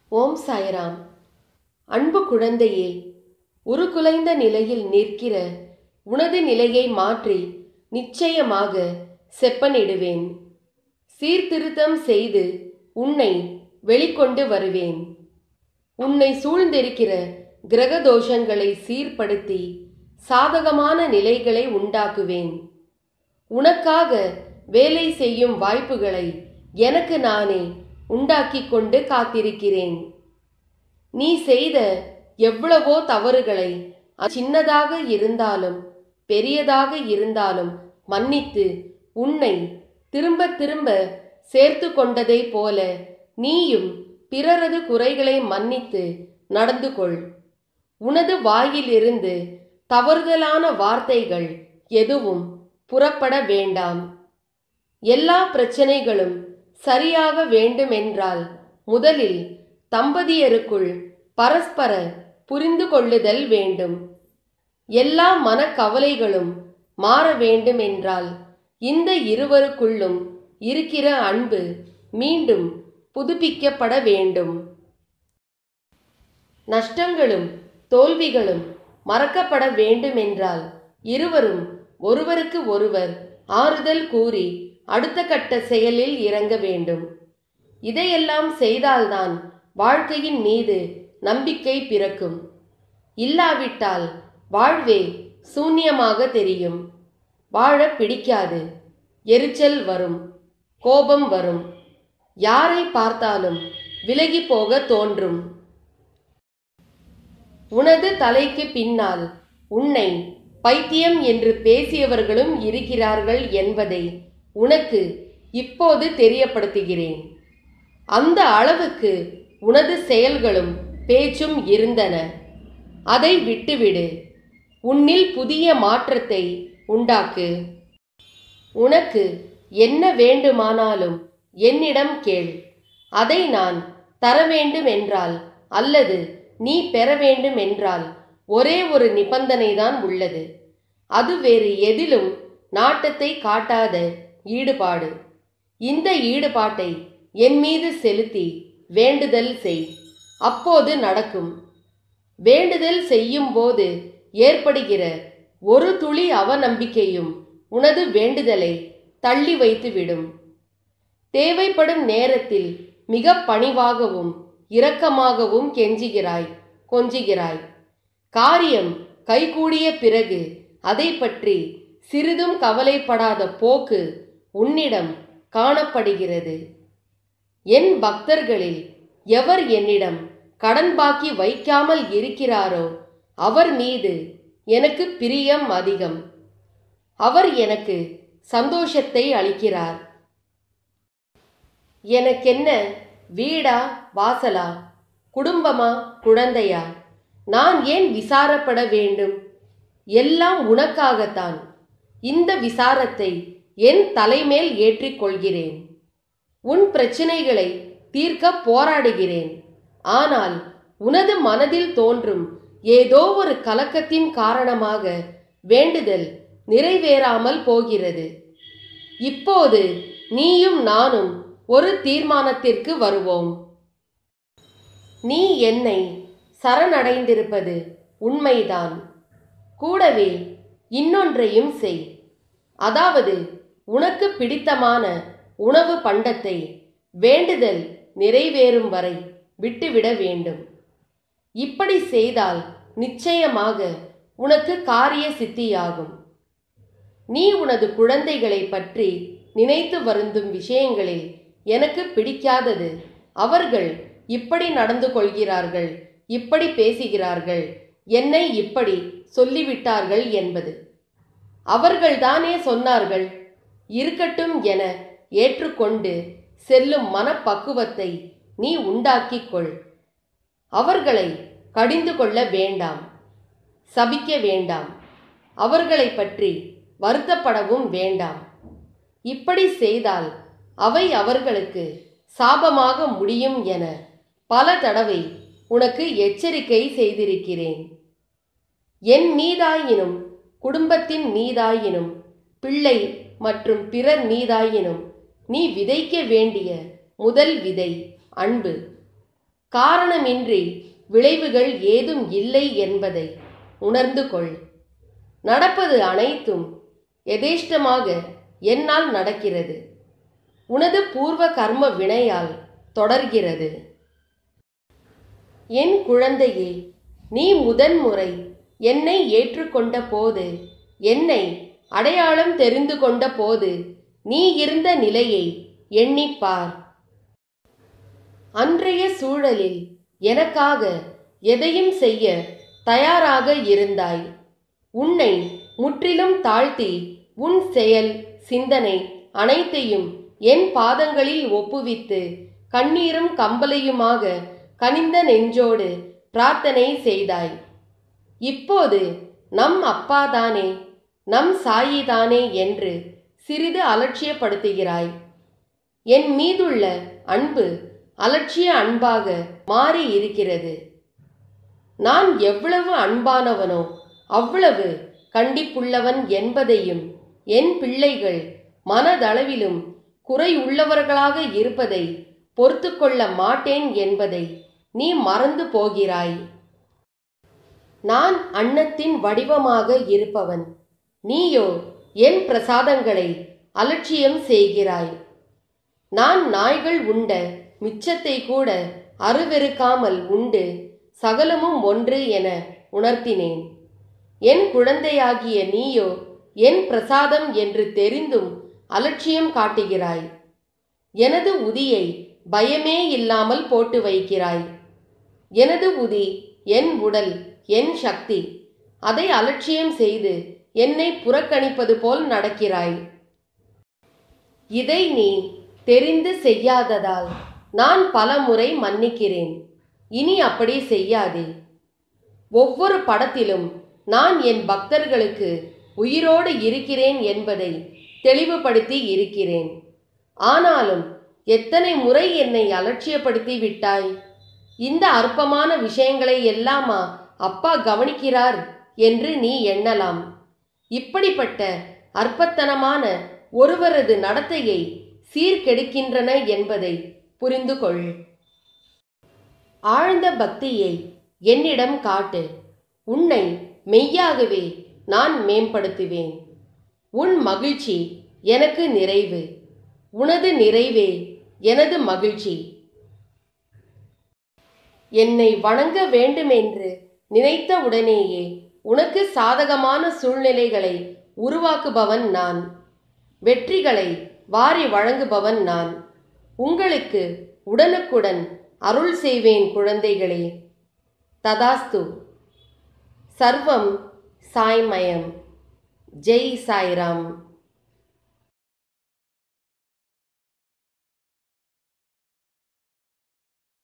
ஓம் சாய்ராம் அன்பு குழந்தையே உருகுலைந்த நிலையில் நிற்கிற உனது நிலையை மாற்றி நிச்சயமாக செப்பனிடுவேன் சீர்திருத்தம் செய்து உன்னை வெளிக்கொண்டு வருவேன் உன்னை சூழ்ந்திருக்கிற கிரக தோஷங்களை சீர்படுத்தி சாதகமான நிலைகளை உண்டாக்குவேன் உனக்காக வேலை செய்யும் வாய்ப்புகளை எனக்கு நானே உண்டாக்கிக் கொண்டு காத்திருக்கிறேன் நீ செய்த எவ்வளவோ தவறுகளை அது சின்னதாக இருந்தாலும் பெரியதாக இருந்தாலும் மன்னித்து உன்னை திரும்ப திரும்ப சேர்த்து கொண்டதை போல நீயும் பிறரது குறைகளை மன்னித்து நடந்து கொள் உனது வாயிலிருந்து தவறுதலான வார்த்தைகள் எதுவும் புறப்பட வேண்டாம் எல்லா பிரச்சனைகளும் சரியாக வேண்டுமென்றால் முதலில் தம்பதியருக்குள் பரஸ்பர புரிந்து கொள்ளுதல் வேண்டும் எல்லா மனக்கவலைகளும் மாற வேண்டும் என்றால் இந்த இருவருக்குள்ளும் இருக்கிற அன்பு மீண்டும் புதுப்பிக்கப்பட வேண்டும் நஷ்டங்களும் தோல்விகளும் மறக்கப்பட வேண்டுமென்றால் இருவரும் ஒருவருக்கு ஒருவர் ஆறுதல் கூறி அடுத்த கட்ட செயலில் இறங்க வேண்டும் இதையெல்லாம் செய்தால்தான் வாழ்க்கையின் மீது நம்பிக்கை பிறக்கும் இல்லாவிட்டால் வாழ்வே சூன்யமாக தெரியும் வாழ பிடிக்காது எரிச்சல் வரும் கோபம் வரும் யாரை பார்த்தாலும் விலகி போக தோன்றும் உனது தலைக்கு பின்னால் உன்னை பைத்தியம் என்று பேசியவர்களும் இருக்கிறார்கள் என்பதை உனக்கு இப்போது தெரியப்படுத்துகிறேன் அந்த அளவுக்கு உனது செயல்களும் பேச்சும் இருந்தன அதை விட்டுவிடு உன்னில் புதிய மாற்றத்தை உண்டாக்கு உனக்கு என்ன வேண்டுமானாலும் என்னிடம் கேள் அதை நான் தர வேண்டும் என்றால் அல்லது நீ பெற வேண்டும் என்றால் ஒரே ஒரு நிபந்தனைதான் உள்ளது அது வேறு எதிலும் நாட்டத்தை காட்டாத ஈடுபாடு இந்த ஈடுபாட்டை என் மீது செலுத்தி வேண்டுதல் செய் அப்போது நடக்கும் வேண்டுதல் செய்யும் போது ஏற்படுகிற ஒரு துளி அவநம்பிக்கையும் உனது வேண்டுதலை தள்ளி வைத்துவிடும் தேவைப்படும் நேரத்தில் மிக பணிவாகவும் இரக்கமாகவும் கெஞ்சுகிறாய் கொஞ்சுகிறாய் காரியம் கைகூடிய பிறகு அதை பற்றி சிறிதும் கவலைப்படாத போக்கு உன்னிடம் காணப்படுகிறது என் பக்தர்களில் எவர் என்னிடம் கடன் பாக்கி வைக்காமல் இருக்கிறாரோ அவர் மீது எனக்கு பிரியம் அதிகம் அவர் எனக்கு சந்தோஷத்தை அளிக்கிறார் எனக்கென்ன வீடா வாசலா குடும்பமா குழந்தையா நான் ஏன் விசாரப்பட வேண்டும் எல்லாம் உனக்காகத்தான் இந்த விசாரத்தை என் தலைமேல் ஏற்றிக்கொள்கிறேன் உன் பிரச்சனைகளை தீர்க்க போராடுகிறேன் ஆனால் உனது மனதில் தோன்றும் ஏதோ ஒரு கலக்கத்தின் காரணமாக வேண்டுதல் நிறைவேறாமல் போகிறது இப்போது நீயும் நானும் ஒரு தீர்மானத்திற்கு வருவோம் நீ என்னை சரணடைந்திருப்பது உண்மைதான் கூடவே இன்னொன்றையும் செய் அதாவது உனக்கு பிடித்தமான உணவு பண்டத்தை வேண்டுதல் நிறைவேறும் வரை விட்டுவிட வேண்டும் இப்படி செய்தால் நிச்சயமாக உனக்கு காரிய சித்தியாகும் நீ உனது குழந்தைகளை பற்றி நினைத்து வருந்தும் விஷயங்களில் எனக்கு பிடிக்காதது அவர்கள் இப்படி நடந்து கொள்கிறார்கள் இப்படி பேசுகிறார்கள் என்னை இப்படி சொல்லிவிட்டார்கள் என்பது அவர்கள்தானே சொன்னார்கள் இருக்கட்டும் என ஏற்றுக்கொண்டு செல்லும் மனப்பக்குவத்தை நீ உண்டாக்கிக் கொள் அவர்களை கடிந்து கொள்ள வேண்டாம் சபிக்க வேண்டாம் அவர்களை பற்றி வருத்தப்படவும் வேண்டாம் இப்படி செய்தால் அவை அவர்களுக்கு சாபமாக முடியும் என பல தடவை உனக்கு எச்சரிக்கை செய்திருக்கிறேன் என் மீதாயினும் குடும்பத்தின் மீதாயினும் பிள்ளை மற்றும் பிறர் மீதாயினும் நீ விதைக்க வேண்டிய முதல் விதை அன்பு காரணமின்றி விளைவுகள் ஏதும் இல்லை என்பதை உணர்ந்து கொள் நடப்பது அனைத்தும் எதேஷ்டமாக என்னால் நடக்கிறது உனது பூர்வ கர்ம வினையால் தொடர்கிறது என் குழந்தையே நீ முதன்முறை என்னை ஏற்றுக்கொண்ட போது என்னை அடையாளம் தெரிந்து கொண்ட போது நீ இருந்த நிலையை எண்ணிப்பார் அன்றைய சூழலில் எனக்காக எதையும் செய்ய தயாராக இருந்தாய் உன்னை முற்றிலும் தாழ்த்தி உன் செயல் சிந்தனை அனைத்தையும் என் பாதங்களில் ஒப்புவித்து கண்ணீரும் கம்பலையுமாக கனிந்த நெஞ்சோடு பிரார்த்தனை செய்தாய் இப்போது நம் அப்பாதானே நம் சாயிதானே என்று சிறிது அலட்சியப்படுத்துகிறாய் என் மீதுள்ள அன்பு அலட்சிய அன்பாக மாறி இருக்கிறது நான் எவ்வளவு அன்பானவனோ அவ்வளவு கண்டிப்புள்ளவன் என்பதையும் என் பிள்ளைகள் மனதளவிலும் குறை உள்ளவர்களாக இருப்பதை பொறுத்து கொள்ள மாட்டேன் என்பதை நீ மறந்து போகிறாய் நான் அன்னத்தின் வடிவமாக இருப்பவன் நீயோ என் பிரசாதங்களை அலட்சியம் செய்கிறாய் நான் நாய்கள் உண்ட மிச்சத்தை கூட அருவெருக்காமல் உண்டு சகலமும் ஒன்று என உணர்த்தினேன் என் குழந்தையாகிய நீயோ என் பிரசாதம் என்று தெரிந்தும் அலட்சியம் காட்டுகிறாய் எனது உதியை பயமே இல்லாமல் போட்டு வைக்கிறாய் எனது உதி என் உடல் என் சக்தி அதை அலட்சியம் செய்து என்னை புறக்கணிப்பது போல் நடக்கிறாய் இதை நீ தெரிந்து செய்யாததால் நான் பலமுறை மன்னிக்கிறேன் இனி அப்படி செய்யாதே ஒவ்வொரு படத்திலும் நான் என் பக்தர்களுக்கு உயிரோடு இருக்கிறேன் என்பதை தெளிவுபடுத்தி இருக்கிறேன் ஆனாலும் எத்தனை முறை என்னை அலட்சியப்படுத்தி விட்டாய் இந்த அற்பமான விஷயங்களை எல்லாமா அப்பா கவனிக்கிறார் என்று நீ எண்ணலாம் இப்படிப்பட்ட அற்பத்தனமான ஒருவரது நடத்தையை சீர்கெடுக்கின்றன என்பதை புரிந்து கொள் ஆழ்ந்த பக்தியை என்னிடம் காட்டு உன்னை மெய்யாகவே நான் மேம்படுத்துவேன் உன் மகிழ்ச்சி எனக்கு நிறைவு உனது நிறைவே எனது மகிழ்ச்சி என்னை வணங்க வேண்டுமென்று நினைத்த உடனேயே உனக்கு சாதகமான சூழ்நிலைகளை உருவாக்குபவன் நான் வெற்றிகளை வாரி வழங்குபவன் நான் உங்களுக்கு உடனுக்குடன் அருள் செய்வேன் குழந்தைகளே ததாஸ்து சர்வம் சாய்மயம் ஜெய் சாய்ராம்